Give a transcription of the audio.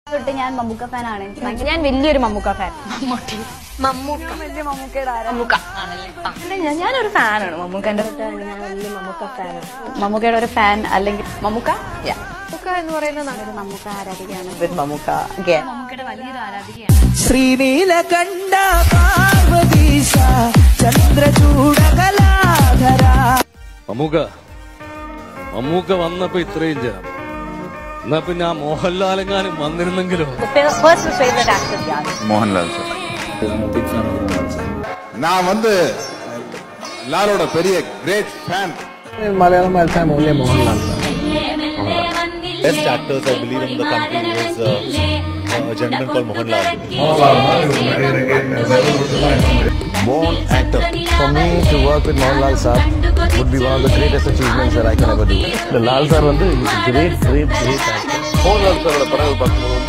തൊട്ട് ഞാൻ മമ്മൂക്ക ഫാനാണ് എനിക്ക് ഭയങ്കര ഞാൻ വലിയൊരു മമ്മൂക്ക ഫാൻ വലിയ മമ്മൂക്കയുടെ ആരാ മമ്മൂക്ക ഞാൻ- ഞാനൊരു ഫാനാണ് മമ്മൂക്കന്റെ ഞാൻ വലിയ മമ്മൂക്ക ഫാനാണ് മമ്മൂക്കയുടെ ഒരു ഫാൻ അല്ലെങ്കിൽ മമ്മൂക്ക മമ്മൂക്ക എന്ന് പറയുന്നത് ഒരു മമ്മൂക്ക ആരാധികയാണ് മമ്മൂക്ക again. മമ്മൂക്കയുടെ വലിയൊരു ആരാധികയാണ് ശ്രീനീലകണ്ഠ പാർവതീശ ചന്ദ്രചൂടകലാധര മമ്മൂക്ക മമ്മൂക്ക വന്നപ്പോ ഇത്രയും ജനം എന്നാ പിന്നെ ആ മോഹൻലാലെങ്ങാനും വന്നിരുന്നെങ്കിലോ First favorite actor யார் மோகன்லால் சார் நான் வந்து லாலோட பெரிய great fan Malayalam I'll say only Mohanlal. best actors I believe in the country is uh, a gentleman called Mohanlal. born actor For me to work with Mohanlal sir would be one of the greatest achievements that I can ever do. The Lal sir வந்து is a great, great, great actor. Mohanlal സാറുടെ പടങ്ങൾ பார்க்கும்போது